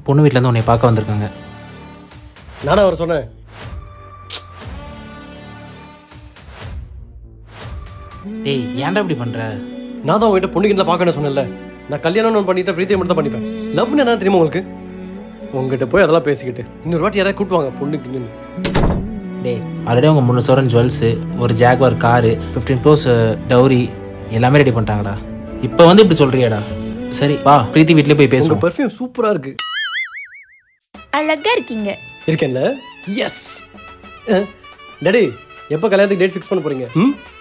பொண்ணு வீட்டிலேருந்து உன்னை பார்க்க வந்திருக்காங்க நானா அவர் சொன்னேன் டேய் ஏன்டா இப்படி பண்ணுற நான் தான் உங்ககிட்ட பொண்ணுக்கிட்ட பார்க்கணும்னு சொன்னேன்ல நான் கல்யாணம் ஒன்று பண்ணிட்டு பிரீத்தியை மட்டும் தான் பண்ணிப்பேன் லவ்னு என்ன தெரியுமா உங்களுக்கு உங்ககிட்ட போய் அதெல்லாம் பேசிக்கிட்டு இன்னொரு வாட்டி யாராவது கூட்டுவாங்க பொண்ணுக்கு டேய் ஆல்ரெடி அவங்க மூணு சோரன் ஜுவல்ஸு ஒரு Jaguar car fifteen crores dowry எல்லாமே ரெடி பண்ணிட்டாங்கடா இப்போ வந்து இப்படி சொல்கிறியாடா சரி வா பிரீத்தி வீட்டிலே போய் உங்க பேசுவோம் பர்ஃப்யூம் சூப்பரா இருக்கு அழகா இருக்கீங்க இருக்கேன்ல எஸ் டேடி எப்போ கல்யாணத்துக்கு டேட் ஃபிக்ஸ் பண்ண போறீங்க ம்